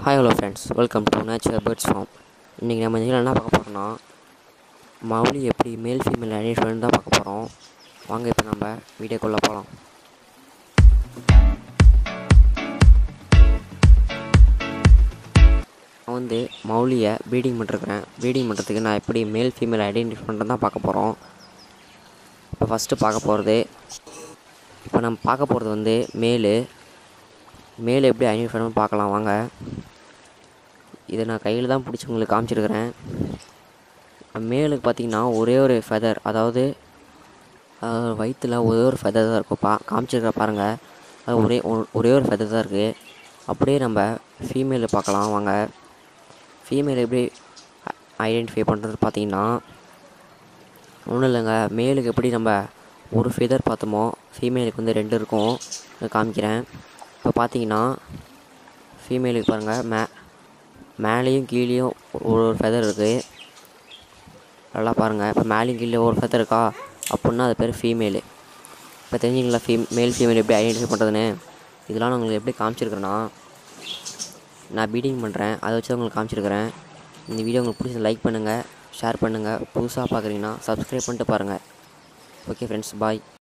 hi hello friends welcome to natural birds farm இன்றைக்கி நம்ம இதில் என்ன பார்க்க போகிறோம்னா மௌலி எப்படி மேல் ஃபீமேல் ஐடென்டிஃபைன்னு தான் பார்க்க போகிறோம் வாங்க இப்போ நம்ம வீடியோக்குள்ளே போகலாம் நான் வந்து மௌலியை ப்ரீடிங் பண்ணிருக்கிறேன் ப்ரீடிங் பண்ணுறதுக்கு நான் எப்படி மேல் ஃபீமேல் ஐடென்டிஃபை பண்ணுறது தான் பார்க்க போகிறோம் இப்போ ஃபஸ்ட்டு பார்க்க போகிறது இப்போ நம்ம பார்க்க போகிறது வந்து மேலு மேல் எப்படி ஐடென்டிஃபை பண்ணணும்னு பார்க்கலாம் வாங்க இதை நான் கையில் தான் பிடிச்சி உங்களுக்கு காமிச்சிருக்கிறேன் மேலுக்கு பார்த்தீங்கன்னா ஒரே ஒரு ஃபெதர் அதாவது வயிற்றில் ஒரே ஒரு ஃபெதர் தான் இருக்கும் பா காமிச்சிருக்கிற பாருங்கள் அது ஒரே ஒ- ஒரே ஒரு ஃபெதர் தான் இருக்குது அப்படியே நம்ம ஃபீமேலை பார்க்கலாம் வாங்க ஃபீமேல் எப்படி ஐடென்டிஃபை பண்ணுறது பார்த்தீங்கன்னா ஒன்றும் இல்லைங்க மேலுக்கு எப்படி நம்ம ஒரு ஃபெதர் பார்த்தோமோ ஃபீமேலுக்கு வந்து ரெண்டு இருக்கும் இதை காமிக்கிறேன் இப்போ பார்த்தீங்கன்னா ஃபீமேலுக்கு பாருங்கள் மே மேலேயும் கீழேயும் ஒரு ஒரு ஃபெதர் இருக்குது நல்லா பாருங்கள் இப்போ மேலேயும் கீழே ஒரு ஃபெதர் இருக்கா அப்படின்னா அது பேர் ஃபீமேலு இப்போ தெரிஞ்சுங்களா ஃபீம் மேல் ஃபீமேல் எப்படி ஐடென்டிஃபை பண்ணுறதுன்னு இதெல்லாம் நான் உங்களுக்கு எப்படி காமிச்சிருக்கிறேன்னா நான் பீடிங் பண்ணுறேன் அதை வச்சு தான் உங்களுக்கு காமிச்சிருக்கிறேன் இந்த வீடியோ உங்களுக்கு பிடிச்ச லைக் பண்ணுங்கள் ஷேர் பண்ணுங்கள் புதுசாக பார்க்குறீங்கன்னா சப்ஸ்கிரைப் பண்ணிட்டு பாருங்கள் ஓகே ஃப்ரெண்ட்ஸ் பாய்